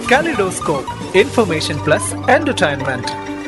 Kaleidoscope, information plus entertainment.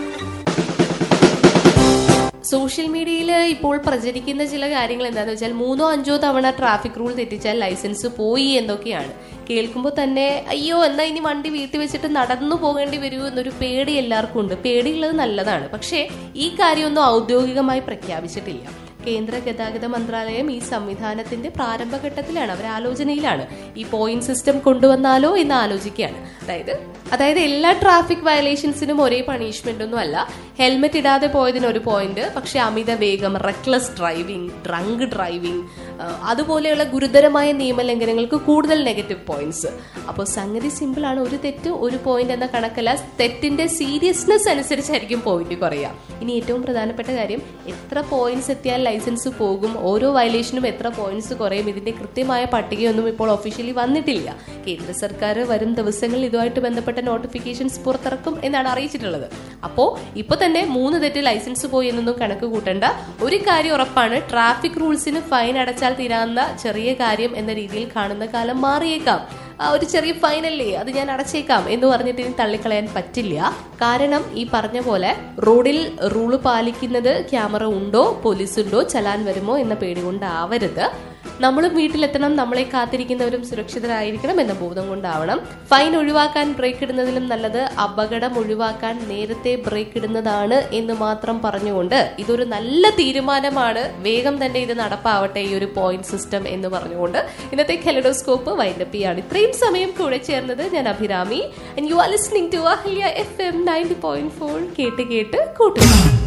Social media ഇപ്പോൾ പ്രചരിക്കുന്ന ചില കാര്യങ്ങൾ എന്താണെന്ന് വെച്ചാൽ മൂന്നോ അഞ്ചോ തവണ ട്രാഫിക് റൂൾ തെറ്റിച്ചാൽ ലൈസൻസ് പോയി എന്നൊക്കെയാണ് കേൾക്കുമ്പോൾ തന്നെ അയ്യോ എന്നാ ഇനി വണ്ടി വീട്ടിൽ വെച്ചിട്ട് നടന്നു പോകേണ്ടി വരുമോ എന്നൊരു പേടി എല്ലാവർക്കും ഉണ്ട് പേടിയുള്ളത് നല്ലതാണ് പക്ഷേ ഈ കാര്യമൊന്നും ഔദ്യോഗികമായി പ്രഖ്യാപിച്ചിട്ടില്ല കേന്ദ്ര ഗതാഗത മന്ത്രാലയം ഈ സംവിധാനത്തിന്റെ പ്രാരംഭഘട്ടത്തിലാണ് അവർ ആലോചനയിലാണ് ഈ പോയിന്റ് സിസ്റ്റം കൊണ്ടുവന്നാലോ എന്ന് ആലോചിക്കുകയാണ് അതായത് അതായത് എല്ലാ ട്രാഫിക് വയലേഷൻസിനും ഒരേ പണിഷ്മെന്റ് ഒന്നും അല്ല ഹെൽമെറ്റ് ഇടാതെ പോയതിന് ഒരു പോയിന്റ് പക്ഷെ അമിത വേഗം റെക്ലസ് ഡ്രൈവിംഗ് ഡ്രങ്ക് ഡ്രൈവിംഗ് അതുപോലെയുള്ള ഗുരുതരമായ നിയമലംഘനങ്ങൾക്ക് കൂടുതൽ നെഗറ്റീവ് പോയിന്റ്സ് അപ്പോൾ സംഗതി സിമ്പിൾ ആണ് ഒരു തെറ്റ് ഒരു പോയിന്റ് എന്ന കണക്കല്ല തെറ്റിന്റെ സീരിയസ്നെസ് അനുസരിച്ചായിരിക്കും പോയിന്റ് കുറയുക ഇനി ഏറ്റവും പ്രധാനപ്പെട്ട കാര്യം എത്ര പോയിന്റ്സ് എത്തിയാൽ ലൈസൻസ് പോകും ഓരോ വയലേഷനും എത്ര പോയിന്റ്സ് കുറയും ഇതിന്റെ കൃത്യമായ പട്ടികയൊന്നും ഇപ്പോൾ ഒഫീഷ്യലി വന്നിട്ടില്ല കേന്ദ്ര സർക്കാർ വരും ദിവസങ്ങളിൽ ഇതുമായിട്ട് ബന്ധപ്പെട്ട നോട്ടിഫിക്കേഷൻസ് പുറത്തിറക്കും എന്നാണ് അറിയിച്ചിട്ടുള്ളത് അപ്പോ ഇപ്പൊ തന്നെ മൂന്ന് തെറ്റ് ലൈസൻസ് പോയി എന്നൊന്നും കണക്ക് കൂട്ടണ്ട ഒരു കാര്യം ഉറപ്പാണ് ട്രാഫിക് റൂൾസിന് ഫൈൻ അടച്ചാൽ തീരാവുന്ന ചെറിയ കാര്യം എന്ന രീതിയിൽ കാണുന്ന കാലം മാറിയേക്കാം ആ ഒരു ചെറിയ ഫൈൻ അല്ലേ അത് ഞാൻ അടച്ചേക്കാം എന്ന് പറഞ്ഞിട്ട് ഇനി തള്ളിക്കളയാൻ പറ്റില്ല കാരണം ഈ പറഞ്ഞ പോലെ റോഡിൽ റൂള് പാലിക്കുന്നത് ക്യാമറ ഉണ്ടോ പോലീസ് ഉണ്ടോ ചലാൻ വരുമോ എന്ന പേടി കൊണ്ടാവരുത് നമ്മളും വീട്ടിലെത്തണം നമ്മളെ കാത്തിരിക്കുന്നവരും സുരക്ഷിതരായിരിക്കണം എന്ന ബോധം കൊണ്ടാവണം ഫൈൻ ഒഴിവാക്കാൻ ബ്രേക്ക് ഇടുന്നതിലും നല്ലത് അപകടം ഒഴിവാക്കാൻ നേരത്തെ ബ്രേക്ക് ഇടുന്നതാണ് എന്ന് മാത്രം പറഞ്ഞുകൊണ്ട് ഇതൊരു നല്ല തീരുമാനമാണ് വേഗം തന്നെ ഇത് നടപ്പാവട്ടെ ഈ ഒരു പോയിന്റ് സിസ്റ്റം എന്ന് പറഞ്ഞുകൊണ്ട് ഇന്നത്തെ കെലഡോസ്കോപ്പ് വൈൻഡപ്പ് ചെയ്യാണ് ഇത്രയും സമയം കൂടെ ചേർന്നത് ഞാൻ Abhirami and you are listening to Ahalya F M ninety point four കേട്ട് കേട്ട് കൂട്ടുക